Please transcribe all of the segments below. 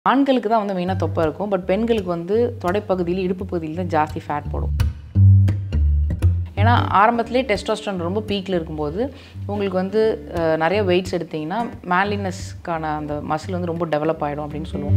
ஆண்களுக்கு தான் வந்து மெயினாக தொப்பை இருக்கும் பட் பெண்களுக்கு வந்து தொடைப்பகுதியில் இடுப்பு பகுதியில் தான் ஜாஸ்தி ஃபேட் போடும் ஏன்னா ஆரம்பத்திலே டெஸ்டோஸ்டரான் ரொம்ப பீக்கில் இருக்கும்போது உங்களுக்கு வந்து அஹ், நிறைய வெயிட்ஸ் எடுத்தீங்கன்னா மேலினஸ்க்கான அந்த மசில் வந்து ரொம்ப டெவலப் ஆகிடும் அப்படின்னு சொல்லுவோம்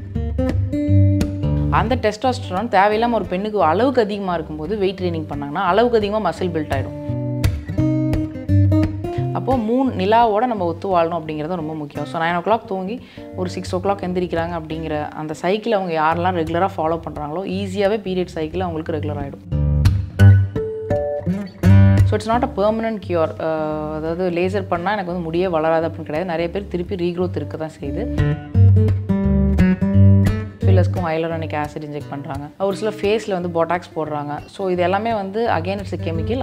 அந்த டெஸ்டோஸ்டரான் தேவையில்லாமல் ஒரு பெண்ணுக்கு அளவுக்கு அதிகமாக இருக்கும்போது வெயிட் ட்ரைனிங் பண்ணாங்கன்னா அளவுக்கு அதிகமாக மசில் பில்ட் ஆகிடும் அப்போது மூணு நிலாவோட நம்ம ஒத்து வாழணும் அப்படிங்கிறது ரொம்ப முக்கியம் ஸோ நைன் ஓ கிளாக் தூங்கி ஒரு சிக்ஸ் ஓ கிளாக் எந்திரிக்கிறாங்க அப்படிங்கிற அந்த சைக்கிள் அவங்க யாரெல்லாம் ரெகுலராக ஃபாலோ பண்ணுறாங்களோ ஈஸியாகவே பீரியட் சைக்கிள் அவங்களுக்கு ரெகுலர் ஆகிடும் so it's not a permanent cure அதாவது லேசர் பண்ணால் எனக்கு வந்து முடியே வளராது அப்படின்னு கிடையாது நிறைய பேர் திருப்பி ரீக்ரோத் இருக்க தான் செய்யுது ஃபில்லர்ஸ்க்கும் ஹைலரானிக் ஆசிட் இன்ஜெக்ட் பண்ணுறாங்க ஒரு சில ஃபேஸில் வந்து பொட்டாக்ஸ் போடுறாங்க ஸோ இது எல்லாமே வந்து அகைன் இட்ஸ் கெமிக்கல்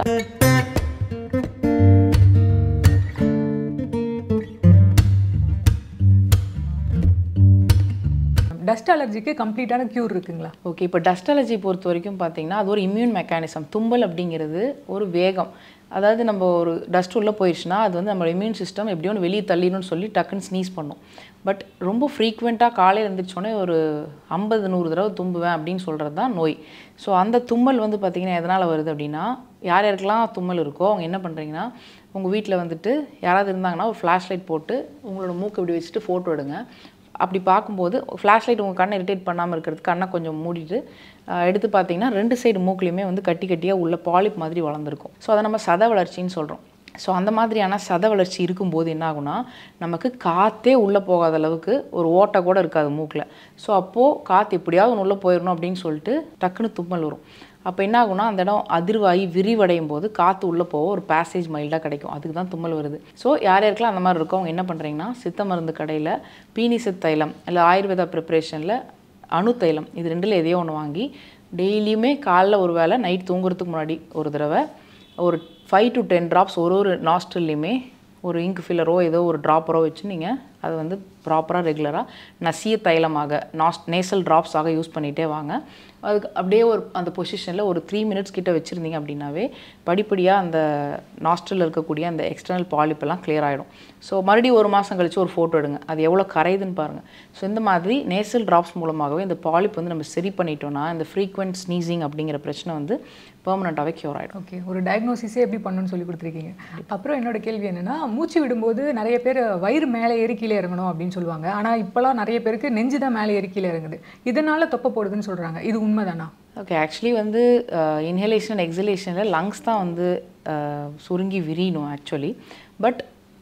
டஸ்ட் அலர்ஜிக்கு கம்ப்ளீட்டான க்யூர் இருக்குங்களா ஓகே இப்போ டஸ்ட் அலர்ஜி பொறுத்த வரைக்கும் பார்த்தீங்கன்னா அது ஒரு இம்யூன் மெக்கானிசம் தும்பல் அப்படிங்கிறது ஒரு வேகம் அதாவது நம்ம ஒரு டஸ்ட் உள்ளே போயிடுச்சுன்னா அது வந்து நம்ம இம்யூன் சிஸ்டம் எப்படியோ ஒன்று வெளியே தள்ளிடணும்னு சொல்லி டக்குன்னு ஸ்னீஸ் பண்ணும் பட் ரொம்ப ஃப்ரீக்வெண்ட்டாக காலையில் எழுந்திரிச்சோடனே ஒரு ஐம்பது நூறு தடவை தும்புவேன் அப்படின்னு சொல்கிறது தான் நோய் ஸோ அந்த தும்மல் வந்து பார்த்திங்கன்னா எதனால் வருது அப்படின்னா யார் யாருக்கெல்லாம் தும்மல் இருக்கோ அவங்க என்ன பண்ணுறீங்கன்னா உங்கள் வீட்டில் வந்துட்டு யாராவது இருந்தாங்கன்னா ஒரு ஃப்ளாஷ் லைட் போட்டு உங்களோட மூக்கு இப்படி வச்சுட்டு ஃபோட்டோ எடுங்க அப்படி பார்க்கும்போது ஃப்ளாஷ் லைட் உங்கள் கண்ணை இரிட்டேட் பண்ணாமல் இருக்கிறதுக்கு கண்ணை கொஞ்சம் மூடிட்டு ஆஹ், எடுத்து பார்த்தீங்கன்னா ரெண்டு சைடு மூக்குலையுமே வந்து கட்டி கட்டியாக உள்ள பாலிப் மாதிரி வளர்ந்துருக்கும் ஸோ அதை நம்ம சத வளர்ச்சின்னு சொல்கிறோம் ஸோ அந்த மாதிரியான சத வளர்ச்சி இருக்கும்போது என்ன ஆகும்னா நமக்கு காற்றே உள்ளே போகாத அளவுக்கு ஒரு ஓட்டை கூட இருக்காது மூக்கில் ஸோ அப்போது காற்று எப்படியாவது ஒன்று உள்ளே போயிடணும் அப்படின்னு சொல்லிட்டு டக்குன்னு தும்மல் வரும் அப்போ என்ன ஆகும்னா அந்த இடம் அதிர்வாகி விரிவடையும் போது காற்று உள்ளே போக ஒரு பேசேஜ் மைல்டாக கிடைக்கும் அதுக்கு தான் தும்மல் வருது ஸோ யார் யாருக்கெல்லாம் அந்த மாதிரி இருக்கோ அவங்க என்ன பண்ணுறீங்கன்னா சித்த மருந்து கடையில் பீனிசத் தைலம் இல்லை ஆயுர்வேதா ப்ரிப்பரேஷனில் அணு தைலம் இது ரெண்டில் எதையோ ஒன்று வாங்கி டெய்லியுமே காலைல ஒரு வேளை நைட் தூங்குறதுக்கு முன்னாடி ஒரு தடவை ஒரு ஃபைவ் டு டென் ட்ராப்ஸ் ஒரு ஒரு நாஸ்ட்ரல்லையுமே ஒரு இங்க் ஃபில்லரோ ஏதோ ஒரு ட்ராப்பரோ வச்சு நீங்கள் அதை வந்து ப்ராப்பராக ரெகுலராக நசிய தைலமாக நாஸ் நேசல் ட்ராப்ஸாக யூஸ் பண்ணிகிட்டே வாங்க அதுக்கு அப்படியே ஒரு அந்த பொசிஷனில் ஒரு த்ரீ மினிட்ஸ் கிட்ட வச்சுருந்தீங்க அப்படின்னாவே படிப்படியாக அந்த நாஸ்ட்ரல் இருக்கக்கூடிய அந்த எக்ஸ்டர்னல் பாலிப்பெல்லாம் clear ஆகிடும் ஸோ மறுபடியும் ஒரு மாதம் கழிச்சு ஒரு ஃபோட்டோ எடுங்க அது எவ்வளோ கரையுதுன்னு பாருங்கள் ஸோ இந்த மாதிரி நேசல் ட்ராப்ஸ் மூலமாகவே இந்த பாலிப் வந்து நம்ம சரி பண்ணிட்டோம்னா இந்த ஃப்ரீக்வெண்ட் ஸ்னீசிங் அப்படிங்கிற பிரச்சனை வந்து பெர்மனண்ட்டாகவே க்யூர் ஆகிடும் ஓகே ஒரு டயக்னோசிஸே எப்படி பண்ணணும்னு சொல்லி கொடுத்துருக்கீங்க அப்புறம் என்னோட கேள்வி என்னன்னா மூச்சு விடும்போது நிறைய பேர் வயிறு மேலே ஏறி கீழே இறங்கணும் அப்படின்னு சொல்லுவாங்க ஆனால் இப்போலாம் நிறைய பேருக்கு நெஞ்சு தான் மேலே ஏறி கீழே இறங்குது இதனால தொப்பை போடுதுன்னு சொல்கிறாங்க இது உண்மைதானா ஓகே ஆக்சுவலி வந்து இன்ஹலேஷன் எக்ஸலேஷனில் லங்ஸ் தான் வந்து அஹ், சுருங்கி விரியணும் ஆக்சுவலி பட்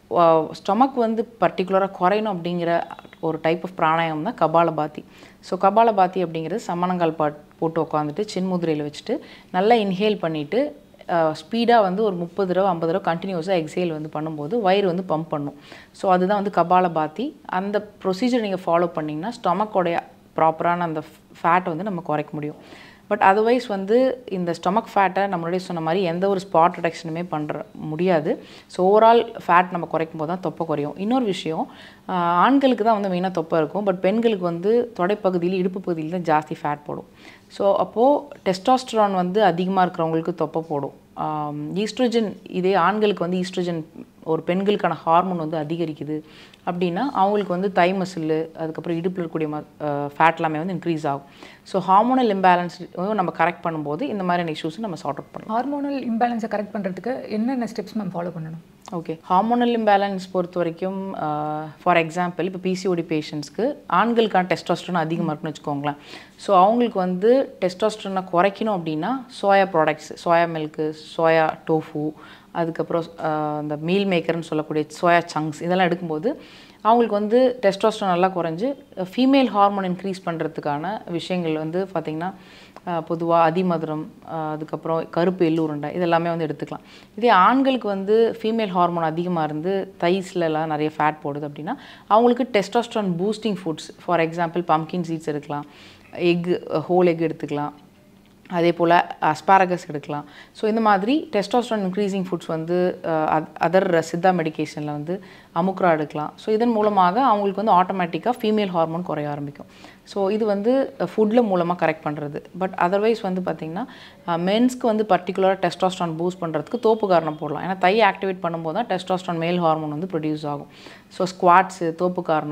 ஸ்டொமக் வந்து பர்டிகுலராக குறையணும் அப்படிங்கிற ஒரு டைப் ஆஃப் பிராணாயம் தான் கபாலபாதி ஸோ கபாலபாதி அப்படிங்கிறது சமணங்கால் பாட் போட்டு உட்காந்துட்டு சின்முதிரையில் வச்சுட்டு நல்லா இன்ஹேல் பண்ணிவிட்டு ஸ்பீடாக வந்து ஒரு முப்பது தடவை ஐம்பது தடவை கண்டினியூஸாக எக்ஸேல் வந்து பண்ணும்போது வயிறு வந்து பம்ப் பண்ணும் ஸோ அதுதான் வந்து கபாலபாதி அந்த ப்ரொசீஜர் நீங்கள் ஃபாலோ பண்ணிங்கன்னா ஸ்டொமக்கோடைய ப்ராப்பரான அந்த ஃபேட்டை வந்து நம்ம குறைக்க முடியும் பட் அதர்வைஸ் வந்து இந்த ஸ்டொமக் ஃபேட்டை நம்ம முன்னாடி சொன்ன மாதிரி எந்த ஒரு ஸ்பாட் ரிடக்ஷனுமே பண்ணுற முடியாது ஸோ ஓவரால் ஃபேட் நம்ம குறைக்கும் போது தான் தொப்பை குறையும் இன்னொரு விஷயம் ஆஹ், ஆண்களுக்கு தான் வந்து மெயினாக தொப்பை இருக்கும் பட் பெண்களுக்கு வந்து தொடைப்பகுதியில் இடுப்பு பகுதியில் தான் ஜாஸ்தி ஃபேட் போடும் ஸோ அப்போது டெஸ்டாஸ்டரான் வந்து அதிகமாக இருக்கிறவங்களுக்கு தொப்பை போடும் ஈஸ்ட்ரோஜன் இதே ஆண்களுக்கு வந்து ஈஸ்ட்ரோஜன் ஒரு பெண்களுக்கான ஹார்மோன் வந்து அதிகரிக்குது அப்படின்னா அவங்களுக்கு வந்து தை மசில் அதுக்கப்புறம் இடுப்பில் இருக்கக்கூடிய ம ஃபேட் எல்லாமே வந்து இன்க்ரீஸ் ஆகும் ஸோ ஹார்மோனல் இம்பேலன்ஸ் நம்ம கரெக்ட் பண்ணும்போது இந்த மாதிரியான இஷ்யூஸ் நம்ம சார்ட் அவுட் பண்ணலாம் ஹார்மோனல் இம்பேலன்ஸை கரெக்ட் பண்ணுறதுக்கு என்னென்ன ஸ்டெப்ஸ் மேம் ஃபாலோ பண்ணணும் ஓகே ஹார்மோனல் இம்பேலன்ஸ் பொறுத்த வரைக்கும் ஃபார் எக்ஸாம்பிள் இப்போ பிசிஓடி பேஷண்ட்ஸ்க்கு ஆண்களுக்கான டெஸ்டாஸ்ட்ரோன் அதிகமாக இருக்குன்னு வச்சுக்கோங்களேன் ஸோ அவங்களுக்கு வந்து டெஸ்டாஸ்ட்ரோனை குறைக்கணும் அப்படின்னா soya products soya milk soya tofu அதுக்கப்புறம் ஆஹ், இந்த மீல் மேக்கர்னு சொல்லக்கூடிய சோயா சங்க்ஸ் இதெல்லாம் எடுக்கும்போது அவங்களுக்கு வந்து டெஸ்டாஸ்ட்ரோன் நல்லா குறைஞ்சு ஃபீமேல் ஹார்மோன் இன்க்ரீஸ் பண்ணுறதுக்கான விஷயங்கள் வந்து பார்த்திங்கன்னா பொதுவாக அதிமதுரம் ஆஹ், அதுக்கப்புறம் கருப்பு எள்ளு உருண்டை இதெல்லாமே வந்து எடுத்துக்கலாம் இதே ஆண்களுக்கு வந்து ஃபீமேல் ஹார்மோன் அதிகமாக இருந்து தைஸ்லலாம் நிறைய ஃபேட் போடுது அப்படின்னா அவங்களுக்கு testosterone boosting foods for example pumpkin seeds எடுக்கலாம் எக் ஹோல் எக் எடுத்துக்கலாம் அதே போல் அஸ்பாரகஸ் எடுக்கலாம் ஸோ இந்த மாதிரி டெஸ்டாஸ்ட்ரான் இன்க்ரீசிங் ஃபுட்ஸ் வந்து அதர் சித்தா மெடிகேஷனில் வந்து அமுக்ரா எடுக்கலாம் ஸோ இதன் மூலமாக அவங்களுக்கு வந்து ஆட்டோமேட்டிக்காக ஃபீமேல் ஹார்மோன் குறைய ஆரம்பிக்கும் ஸோ இது வந்து ஃபுட்டில் மூலமாக கரெக்ட் பண்ணுறது பட் அதர்வைஸ் வந்து பார்த்திங்கன்னா மென்ஸ்க்கு வந்து பர்டிகுலராக டெஸ்டாஸ்ட்ரான் பூஸ்ட் பண்ணுறதுக்கு தோப்பு காரணம் போடலாம் ஏன்னா தை ஆக்டிவேட் பண்ணும்போது தான் டெஸ்டாஸ்ட்ரான் மேல் ஹார்மோன் வந்து ப்ரொடியூஸ் ஆகும் ஸோ ஸ்குவாட்ஸு தோப்பு காரணம்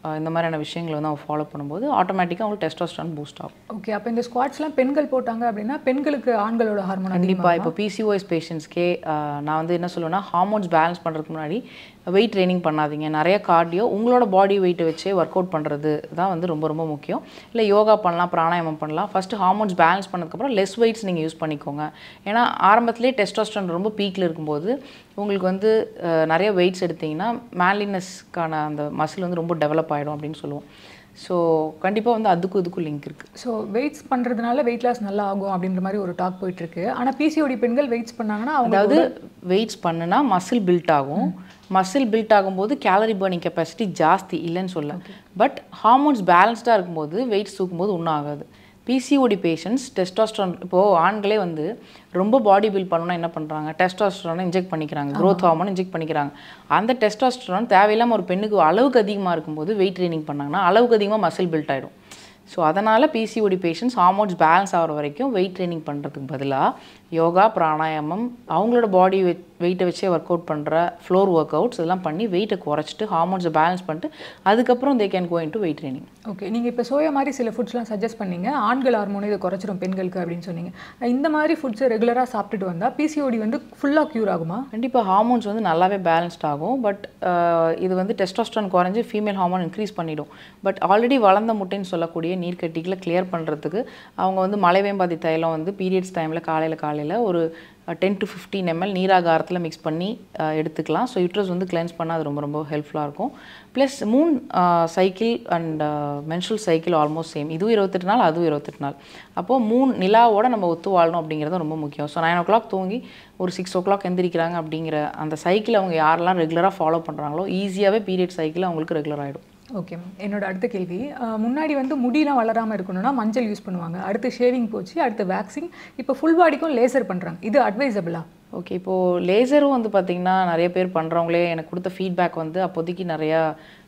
அஹ் இந்த மாதிரியான விஷயங்களை வந்து அவங்க ஃபாலோ பண்ணும்போது ஆட்டோமேட்டிக்காக அவங்களுக்கு டெஸ்டோஸ்டான் பூஸ்ட் ஆகும் ஓகே அப்போ இந்த ஸ்குவாட்ஸ்லாம் பெண்கள் போட்டாங்க அப்படின்னா பெண்களுக்கு ஆண்களோட ஹார்மோன் கண்டிப்பாக இப்போ பிசிஓஎஸ் பேஷண்ட்ஸ்க்கே நான் வந்து என்ன சொல்லுவேன்னா ஹார்மோன்ஸ் பேலன்ஸ் பண்ணுறதுக்கு முன்னாடி வெயிட் ட்ரைனிங் பண்ணாதீங்க நிறைய கார்டியோ உங்களோட பாடி வெயிட்டை வச்சே ஒர்க் அவுட் பண்ணுறது தான் வந்து ரொம்ப ரொம்ப முக்கியம் இல்லை யோகா பண்ணலாம் பிராணாயாமம் பண்ணலாம் ஃபஸ்ட்டு ஹார்மோன்ஸ் பேலன்ஸ் பண்ணதுக்கப்புறம் லெஸ் வெயிட்ஸ் நீங்கள் யூஸ் பண்ணிக்கோங்க ஏன்னா ஆரம்பத்திலே டெஸ்டோஸ்டரான் ரொம்ப பீக்கில் இருக்கும்போது உங்களுக்கு வந்து அஹ், நிறைய வெயிட்ஸ் எடுத்தீங்கன்னா மேலினஸ்க்கான அந்த மசில் வந்து ரொம்ப டெவலப் ஆகிடும் அப்படின்னு சொல்லுவோம் ஸோ கண்டிப்பாக வந்து அதுக்கும் இதுக்கும் லிங்க் இருக்குது ஸோ வெயிட்ஸ் பண்ணுறதுனால வெயிட் லாஸ் நல்லா ஆகும் அப்படின்ற மாதிரி ஒரு டாக் போயிட்டு இருக்கு ஆனால் பிசிஓடி பெண்கள் வெயிட்ஸ் பண்ணாங்கன்னா அவங்க அதாவது வெயிட்ஸ் பண்ணுனா மசில் பில்ட் ஆகும் மசில் பில்ட் ஆகும்போது கேலரி பர்னிங் கெப்பாசிட்டி ஜாஸ்தி இல்லைன்னு சொல்ல பட் ஹார்மோன்ஸ் பேலன்ஸ்டாக இருக்கும்போது வெயிட்ஸ் தூக்கும்போது ஒன்றும் ஆகாது பிசிஓடி பேஷண்ட்ஸ் டெஸ்டாஸ்ட்ரான் இப்போது ஆண்களே வந்து ரொம்ப பாடி பில்ட் பண்ணணும்னா என்ன பண்ணுறாங்க டெஸ்டாஸ்ட்ரானை இன்ஜெக்ட் பண்ணிக்கிறாங்க growth ஹார்மோன் இன்ஜெக்ட் பண்ணிக்கிறாங்க அந்த டெஸ்டாஸ்ட்ரான் தேவையில்லாமல் ஒரு பெண்ணுக்கு அளவுக்கு அதிகமாக இருக்கும்போது வெயிட் ட்ரைனிங் பண்ணாங்கன்னா அளவுக்கு அதிகமாக மசில் பில்ட் ஆகிடும் ஸோ அதனால் பிசிஓடி பேஷண்ட்ஸ் ஹார்மோன்ஸ் பேலன்ஸ் ஆகிற வரைக்கும் வெயிட் ட்ரைனிங் பண்ணுறதுக்கு பதிலாக யோகா பிராணாயாமம் அவங்களோட பாடி வெயிட்டை வச்சே ஒர்க் அவுட் பண்ணுற ஃப்ளோர் ஒர்க் அவுட்ஸ் இதெல்லாம் பண்ணி வெயிட்டை குறைச்சிட்டு ஹார்மோன்ஸை பேலன்ஸ் பண்ணிட்டு அதுக்கப்புறம் they can go into weight training okay நீங்கள் இப்போ சோயா மாதிரி சில ஃபுட்ஸ்லாம் சஜஸ்ட் பண்ணீங்க ஆண்கள் ஹார்மோன் இதை குறைச்சிரும் பெண்களுக்கு அப்படின்னு சொன்னீங்க இந்த மாதிரி ஃபுட்ஸை ரெகுலராக சாப்பிட்டுட்டு வந்தால் பிசிஓடி வந்து ஃபுல்லாக க்யூர் ஆகுமா கண்டிப்பாக ஹார்மோன்ஸ் வந்து நல்லாவே பேலன்ஸ்ட் ஆகும் பட் இது வந்து டெஸ்டோஸ்ட்ரான் குறைஞ்சி ஃபீமேல் ஹார்மோன் இன்க்ரீஸ் பண்ணிடும் பட் ஆல்ரெடி வளர்ந்த முட்டைன்னு சொல்லக்கூடிய நீர்க்கட்டிகளை கிளியர் பண்ணுறதுக்கு அவங்க வந்து மலைவேம்பாதி தைலம் வந்து பீரியட்ஸ் டைமில் காலையில் காலையில் ஒரு டென் டு ஃபிஃப்டீன் எம்எல் நீராகாரத்தில் மிக்ஸ் பண்ணி அஹ், எடுத்துக்கலாம் ஸோ யூட்ரஸ் வந்து கிளென்ஸ் பண்ணால் அது ரொம்ப ரொம்ப ஹெல்ப்ஃபுல்லாக இருக்கும் plus moon cycle and menstrual cycle almost same இதுவும் இருபத்தெட்டு நாள் அதுவும் இருபத்தெட்டு நாள் அப்போது மூணு நிலாவோட நம்ம ஒத்து வாழணும் அப்படிங்கிறது ரொம்ப முக்கியம் ஸோ நைன் ஓ கிளாக் தூங்கி ஒரு சிக்ஸ் ஓ கிளாக் எந்திரிக்கிறாங்க அப்படிங்கிற அந்த சைக்கிள் அவங்க யாரெல்லாம் ரெகுலராக ஃபாலோ பண்ணுறாங்களோ ஈஸியாகவே பீரியட் சைக்கிள் அவங்களுக்கு ரெகுலர் ஆகிடும் ஓகே மேம் என்னோட அடுத்த கேள்வி அஹ், முன்னாடி வந்து முடியெல்லாம் வளராமல் இருக்கணும்னா மஞ்சள் யூஸ் பண்ணுவாங்க அடுத்து ஷேவிங் போச்சு அடுத்து வேக்சிங் இப்போ ஃபுல் பாடிக்கும் லேசர் பண்ணுறாங்க இது அட்வைசபிளா ஓகே இப்போது லேசரும் வந்து பார்த்திங்கன்னா நிறைய பேர் பண்ணுறவங்களே எனக்கு கொடுத்த ஃபீட்பேக் வந்து அப்போதைக்கு நிறையா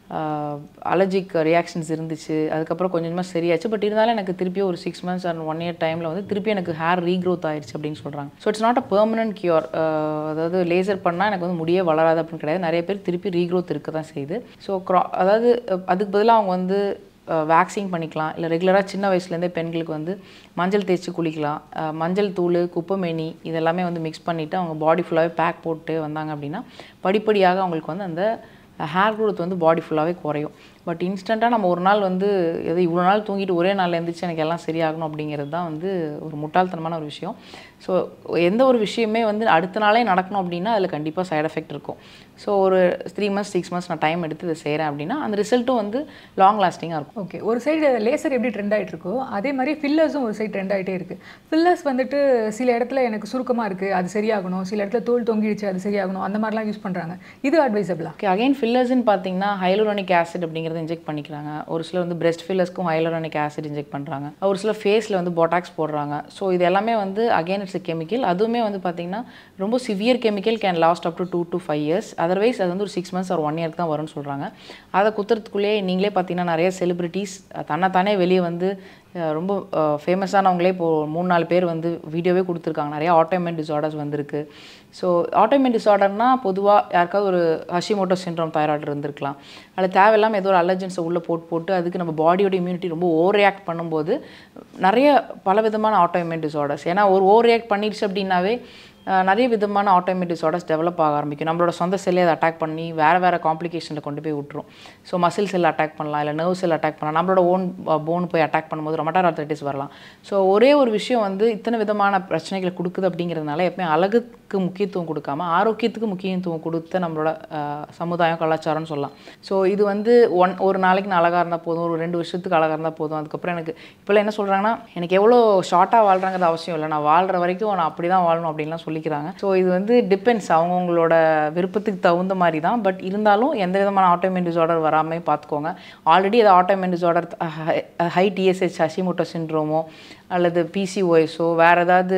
அலர்ஜிக் ரியாக்ஷன்ஸ் இருந்துச்சு அதுக்கப்புறம் கொஞ்சம் கொஞ்சமாக சரியாச்சு பட் இருந்தாலும் எனக்கு திருப்பி ஒரு six months and one year டைமில் வந்து திருப்பி எனக்கு ஹேர் ரீக்ரோத் ஆயிடுச்சு அப்படின்னு சொல்கிறாங்க so it's not a permanent cure அதாவது லேசர் பண்ணால் எனக்கு வந்து முடியே வளராது அப்படின்னு கிடையாது நிறைய பேர் திருப்பி ரீக்ரோத் இருக்க தான் செய்யுது ஸோ க்ரா அதாவது அஹ், அதுக்கு பதிலாக அவங்க வந்து வேக்சிங் பண்ணிக்கலாம் இல்லை ரெகுலராக சின்ன வயசுலேருந்தே பெண்களுக்கு வந்து மஞ்சள் தேய்ச்சி குளிக்கலாம் அஹ் மஞ்சள் தூள் குப்பைமேனி இதெல்லாமே வந்து மிக்ஸ் பண்ணிவிட்டு அவங்க பாடி ஃபுல்லாகவே பேக் போட்டு வந்தாங்க அப்படின்னா படிப்படியாக அவங்களுக்கு வந்து அந்த ஹேர் growth வந்து பாடி ஃபுல்லாகவே குறையும் பட் இன்ஸ்டண்ட்டாக நம்ம ஒரு நாள் வந்து எது இவ்வளோ நாள் தூங்கிட்டு ஒரே நாளில் எழுந்திரிச்சு எனக்கு எல்லாம் சரியாகணும் அப்படிங்கிறது தான் வந்து ஒரு முட்டாள்தனமான ஒரு விஷயம் ஸோ எந்த ஒரு விஷயமே வந்து அடுத்த நாளே நடக்கணும் அப்படின்னா அதில் கண்டிப்பாக சைடு எஃபெக்ட் இருக்கும் ஸோ ஒரு த்ரீ மந்த்ஸ் சிக்ஸ் மந்த்ஸ் நான் டைம் எடுத்து இதை செய்கிறேன் அப்படின்னா அந்த ரிசல்ட்டும் வந்து லாங் லாஸ்டிங்காக இருக்கும் ஓகே ஒரு சைடு லேசர் எப்படி ட்ரெண்ட் ஆயிட்டு இருக்கோ அதே மாதிரி ஃபில்லர்ஸும் ஒரு சைடு ட்ரெண்ட் ஆயிட்டே இருக்கு ஃபில்லர்ஸ் வந்துட்டு சில இடத்துல எனக்கு சுருக்கமாக இருக்குது அது சரியாகணும் சில இடத்துல தோல் தொங்கிடுச்சு அது சரியாகணும் அந்த மாதிரிலாம் யூஸ் பண்ணுறாங்க இது அட்வைசபிளா ஓகே அகைன் ஃபில்லர்ஸ்னு பார்த்தீங்கன்னா ஹைலோரானிக் ஆசிட் அப்படிங்கிறத இன்ஜெக்ட் பண்ணிக்கிறாங்க ஒரு சிலர் வந்து பிரெஸ்ட் ஃபில்லர்ஸ்க்கும் ஹைலோரானிக் ஆசிட் இன்ஜெக்ட் பண்ணுறாங்க ஒரு சிலர் ஃபேஸில் வந்து பொட்டாக்ஸ் போடுறாங்க ஸோ இது எல்லாமே வந்து அகைன் இட்ஸ் கெமிக்கல் அதுவுமே வந்து பார்த்தீங்கன்னா ரொம்ப severe chemical can last up to two to five years otherwise அது வந்து ஒரு சிக்ஸ் மந்த்ஸ் ஒரு ஒன் இயர்க்கு தான் வரும்னு சொல்கிறாங்க அதை குத்துறதுக்குள்ளேயே நீங்களே பார்த்தீங்கன்னா நிறைய செலிபிரிட்டிஸ் தன்னைத்தானே வெளியே வந்து அஹ், ரொம்ப ஃபேமஸானவங்களே இப்போது மூணு நாலு பேர் வந்து வீடியோவே கொடுத்துருக்காங்க நிறைய ஆட்டோமேன் டிசார்டர்ஸ் வந்திருக்கு ஸோ ஆட்டோமேன் டிசார்டர்னா பொதுவாக யாருக்காவது ஒரு ஹஷிமோட்டோ சிண்ட்ரோம் தைராய்டு இருந்திருக்கலாம் அதில் தேவையில்லாமல் ஏதோ ஒரு அலர்ஜென்ஸை உள்ளே போட்டு போட்டு அதுக்கு நம்ம பாடியோட இம்யூனிட்டி ரொம்ப ஓவர் ரியாக்ட் பண்ணும்போது நிறைய பலவிதமான ஆட்டோமேன் டிசார்டர்ஸ் ஏன்னா ஒரு ஓவர் ரியாக்ட் பண்ணிடுச்சு அப்படின்னாவே அஹ், நிறைய விதமான ஆட்டோமேட் டிசார்டர்ஸ் டெவலப் ஆக ஆரம்பிக்கும் நம்மளோட சொந்த செல்லே அதை அட்டாக் பண்ணி வேறு வேறு காம்ப்ளிகேஷனில் கொண்டு போய் விட்டுரும் ஸோ மசில் செல் அட்டாக் பண்ணலாம் இல்லை நர்வ் செல் அட்டாக் பண்ணலாம் நம்மளோட ஓன் போன் போய் அட்டாக் பண்ணும்போது ரொமட்டார் ஆர்த்தரைட்டிஸ் வரலாம் ஸோ ஒரே ஒரு விஷயம் வந்து இத்தனை விதமான பிரச்சனைகளை கொடுக்குது அப்படிங்கிறதுனால எப்பவுமே அழகுக்கு முக்கியத்துவம் கொடுக்காம ஆரோக்கியத்துக்கு முக்கியத்துவம் கொடுத்த நம்மளோட அஹ், சமுதாயம் கலாச்சாரம்னு சொல்லலாம் ஸோ இது வந்து ஒன் ஒரு நாளைக்கு நான் அழகாக இருந்தால் போதும் ஒரு ரெண்டு வருஷத்துக்கு அழகாக இருந்தால் போதும் அதுக்கப்புறம் எனக்கு இப்போல்லாம் என்ன சொல்கிறாங்கன்னா எனக்கு எவ்வளோ ஷார்ட்டாக வாழ்கிறாங்கிறது அவசியம் இல்லை நான் வாழ்கிற வரைக்கும் நான் அப்படி தான் வாழணும் அப்படின்லாம் சொல்லிக்கிறாங்க ஸோ இது வந்து டிபெண்ட்ஸ் அவங்கவுங்களோட விருப்பத்துக்கு தகுந்த மாதிரி தான் பட் இருந்தாலும் எந்த விதமான ஆட்டோமேன் டிசார்டர் வராமல் பார்த்துக்கோங்க ஆல்ரெடி அது autoimmune disorder high TSH Hashimoto சிண்ட்ரோமோ அல்லது பிசிஓஎஸோ வேறு ஏதாவது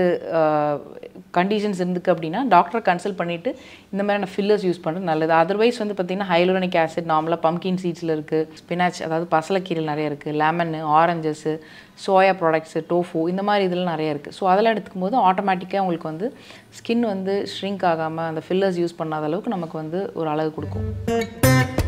கண்டிஷன்ஸ் இருந்துக்கு அப்படின்னா டாக்டரை கன்சல்ட் பண்ணிவிட்டு இந்த மாதிரியான ஃபில்லர்ஸ் யூஸ் பண்ணுறது நல்லது அதர்வைஸ் வந்து பார்த்திங்கன்னா ஹைலோரனிக் ஆசிட் நார்மலாக பம்கின் சீட்ஸில் இருக்குது ஸ்பினாச் அதாவது பசலைக்கீரை நிறைய இருக்குது lemon oranges soya products tofu இந்த மாதிரி இதெல்லாம் நிறைய இருக்குது ஸோ அதெல்லாம் எடுத்துக்கும் போது ஆட்டோமேட்டிக்காக உங்களுக்கு வந்து ஸ்கின் வந்து ஷ்ரிங்க் ஆகாமல் அந்த ஃபில்லர்ஸ் யூஸ் பண்ணாத அளவுக்கு நமக்கு வந்து ஒரு அழகு கொடுக்கும்